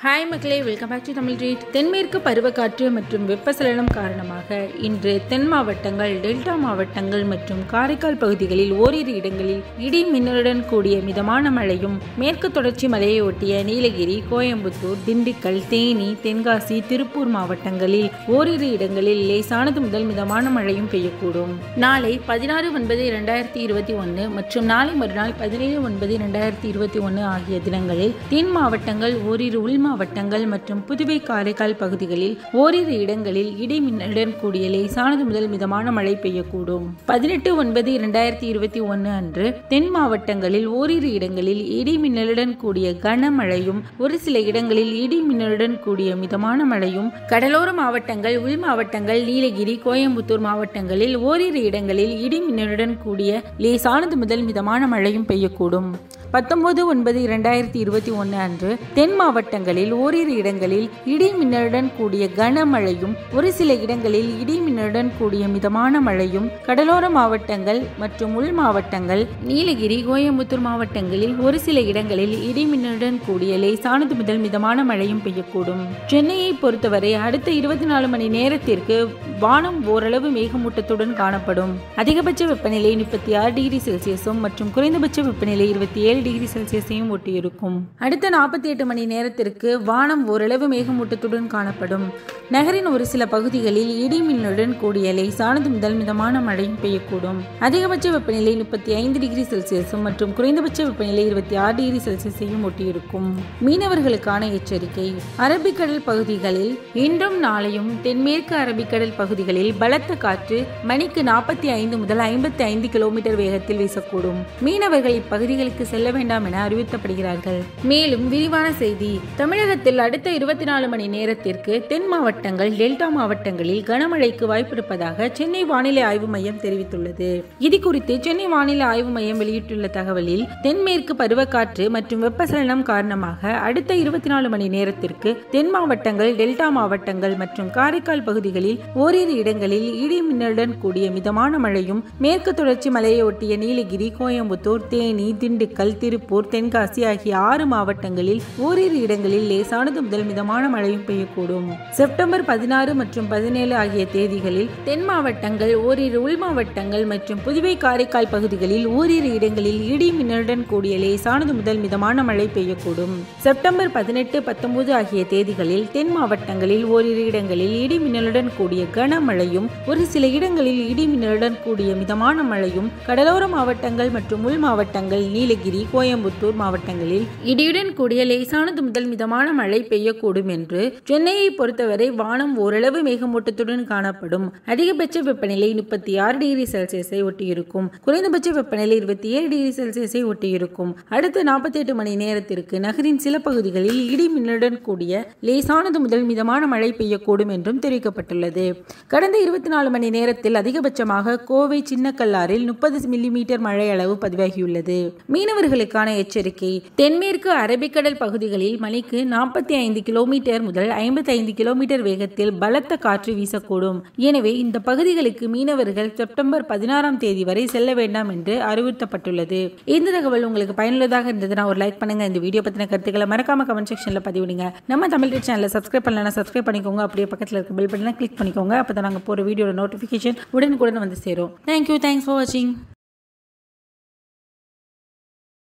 hi மக்களே welcome back to Tamil read தென்மேற்கு பருவக்காற்று மற்றும் வெப்பசலனம் காரணமாக இன்று தென் மாவட்டங்கள் டெல்டா மாவட்டங்கள் மற்றும் காரைக்கால் பகுதிகளில் ஓரிரு இடங்களில் இடி மின்னலுடன் கூடிய மிதமான மழையும் மேற்கு தொடர்ச்சி மலையை ஒட்டிய நீலகிரி கோயம்புத்தூர் திண்டுக்கல் தேனி தென்காசி திருப்பூர் மாவட்டங்களில் ஓரிரு இடங்களில் லேசானது முதல் மிதமான மழையும் பெய்யக்கூடும் நாளை பதினாறு ஒன்பது இரண்டாயிரத்தி இருபத்தி ஒன்று மற்றும் நாளை மறுநாள் பதினேழு ஒன்பது இரண்டாயிரத்தி இருபத்தி ஒன்று ஆகிய தினங்களில் தென் மாவட்டங்கள் ஓரிரு உள் மாவட்டங்கள் மற்றும் புதுவை காரைக்கால் பகுதிகளில் ஓரிரு இடங்களில் இடி மின்னலுடன் கூடிய லேசானது முதல் மிதமான மழை பெய்யக்கூடும் பதினெட்டு ஒன்பது இரண்டாயிரத்தி இருபத்தி ஒன்று அன்று தென் மாவட்டங்களில் ஓரிரு இடங்களில் இடி மின்னலுடன் கூடிய கனமழையும் ஒரு சில இடங்களில் இடி மின்னலுடன் கூடிய மிதமான மழையும் கடலோர மாவட்டங்கள் உள் மாவட்டங்கள் நீலகிரி கோயம்புத்தூர் மாவட்டங்களில் ஓரிரு இடங்களில் இடி மின்னலுடன் கூடிய லேசானது முதல் மிதமான மழையும் பெய்யக்கூடும் பத்தொன்பது ஒன்பது இரண்டாயிரத்தி இருபத்தி ஒன்று அன்று தென் மாவட்டங்களில் ஓரிரு இடங்களில் இடி மின்னலுடன் கூடிய கனமழையும் ஒரு சில இடங்களில் இடி மின்னலுடன் கூடிய மிதமான மழையும் கடலோர மாவட்டங்கள் மற்றும் உள் மாவட்டங்கள் நீலகிரி கோயம்புத்தூர் மாவட்டங்களில் ஒரு சில இடங்களில் இடி மின்னலுடன் கூடிய லேசானது முதல் மிதமான மழையும் பெய்யக்கூடும் சென்னையை பொறுத்தவரை அடுத்த இருபத்தி நாலு மணி நேரத்திற்கு வானம் ஓரளவு மேகமூட்டத்துடன் காணப்படும் அதிகபட்ச வெப்பநிலை முப்பத்தி ஆறு டிகிரி செல்சியஸும் மற்றும் குறைந்தபட்ச வெப்பநிலை இருபத்தி ஏழு டிகிரி செல்சியஸையும் ஒட்டியிருக்கும் அடுத்த நாற்பத்தி எட்டு மணி நேரத்திற்கு வானம் ஓரளவு மேகமூட்டத்துடன் காணப்படும் நகரின் ஒரு சில பகுதிகளில் இடி மின்னலுடன் கூடிய லேசானது முதல் மிதமான மழையும் பெய்யக்கூடும் அதிகபட்ச வெப்பநிலை முப்பத்தி ஐந்து டிகிரி செல்சியஸும் மற்றும் குறைந்தபட்ச வெப்பநிலை இருபத்தி ஆறு டிகிரி செல்சியஸையும் ஒட்டியிருக்கும் மீனவர்களுக்கான எச்சரிக்கை அரபிக்கடல் பகுதிகளில் இன்றும் நாளையும் தென்மேற்கு அரபிக்கடல் பகுதிகளில் பலத்த காற்று மணிக்கு நாற்பத்தி ஐந்து முதல் ஐம்பத்தி ஐந்து கிலோமீட்டர் வேகத்தில் வீசக்கூடும் மீனவர்கள் இப்பகுதிகளுக்கு செல்ல வேண்டாம் என அறிவுறுத்தப்படுகிறார்கள் மேலும் விரிவான செய்தி தமிழகத்தில் அடுத்த இருபத்தி நாலு மணி நேரத்திற்கு தென் மாவட்டங்கள் டெல்டா மாவட்டங்களில் கனமழைக்கு வாய்ப்பிருப்பதாக சென்னை வானிலை ஆய்வு மையம் தெரிவித்துள்ளது இது குறித்து சென்னை வானிலை ஆய்வு மையம் வெளியிட்டுள்ள தகவலில் தென்மேற்கு பருவக்காற்று மற்றும் வெப்பசலனம் காரணமாக அடுத்த இருபத்தி நாலு மணி நேரத்திற்கு தென் மாவட்டங்கள் டெல்டா மாவட்டங்கள் மற்றும் காரைக்கால் பகுதிகளில் ஓரிரு இடங்களில் இடி மின்னலுடன் கூடிய மிதமான மழையும் மேற்கு தொடர்ச்சி மலையை ஒட்டிய நீலகிரி கோயம்புத்தூர் தேனி திண்டுக்கல் திருப்பூர் தென்காசி ஆகிய ஆறு மாவட்டங்களில் ஓரிரு இடங்களில் லேசானது முதல் மிதமான மழையும் பெய்யக்கூடும் செப்டம்பர் பதினாறு மற்றும் பதினேழு ஆகிய தேதிகளில் தென் மாவட்டங்கள் ஓரிரு உள் மாவட்டங்கள் மற்றும் புதுவை காரைக்கால் பகுதிகளில் ஓரிரு இடங்களில் இடி மின்னலுடன் கூடிய லேசானது முதல் மிதமான மழை பெய்யக்கூடும் செப்டம்பர் பதினெட்டு பத்தொன்பது ஆகிய தேதிகளில் தென் மாவட்டங்களில் ஓரிரு இடங்களில் இடி மின்னலுடன் கூடிய கனமழையும் ஒரு சில இடங்களில் இடி மின்னலுடன் கூடிய மிதமான மழையும் கடலோர மாவட்டங்கள் மற்றும் உள் மாவட்டங்கள் நீலகிரி கோயம்புத்தூர் மாவட்டங்களில் இடியுடன் கூடிய லேசானது முதல் மிதமான மழை பெய்யக்கூடும் என்று சென்னையை பொறுத்தவரை வானம் ஓரளவு மேகமூட்டத்துடன் காணப்படும் அதிகபட்ச வெப்பநிலை முப்பத்தி ஆறு டிகிரி செல்சியஸை ஒட்டியிருக்கும் குறைந்தபட்ச வெப்பநிலை இருபத்தி ஏழு டிகிரி செல்சியஸை ஒட்டியிருக்கும் அடுத்த நாற்பத்தி எட்டு மணி நேரத்திற்கு நகரின் சில பகுதிகளில் இடி மின்னலுடன் கூடிய லேசானது முதல் மிதமான மழை பெய்யக்கூடும் என்றும் தெரிவிக்கப்பட்டுள்ளது கடந்த இருபத்தி நாலு மணி நேரத்தில் அதிகபட்சமாக கோவை சின்னக்கல்லாறில் முப்பது மில்லிமீட்டர் மழை அளவு பதிவாகியுள்ளது மீனவர்களுக்கான எச்சரிக்கை தென்மேற்கு அரபிக்கடல் பகுதிகளில் மணிக்கு நாற்பத்தி ஐந்து கிலோமீட்டர் முதல் ஐம்பத்தி ஐந்து கிலோமீட்டர் வேகத்தில் பலத்த காற்று வீசக்கூடும் எனவே இந்த பகுதிகளுக்கு மீனவர்கள் செப்டம்பர் பதினாறாம் தேதி வரை செல்ல வேண்டாம் என்று அறிவுறுத்தப்பட்டுள்ளது இந்த தகவல் உங்களுக்கு பயனுள்ளதாக இருந்ததுன்னா ஒரு லைக் பண்ணுங்க இந்த வீடியோ பத்தின கருத்துக்களை மறக்காம கமெண்ட் செக்ஷன்ல பதிவிடுங்க நம்ம தமிழ் சேனலை சப்ஸ்கிரைப் பண்ணலன்னா சப்ஸ்கிரைப் பண்ணிக்கோங்க அப்படியே பக்கத்தில் இருக்க பெல் பட்டனை கிளிக் பண்ணிக்கோங்க அப்போ தான் நாங்கள் போகிற வீடியோட நோட்டிஃபிகேஷன் உடனுக்குடன் வந்து சேரும் தேங்க்யூ தேங்க்ஸ் ஃபார் வாட்சிங்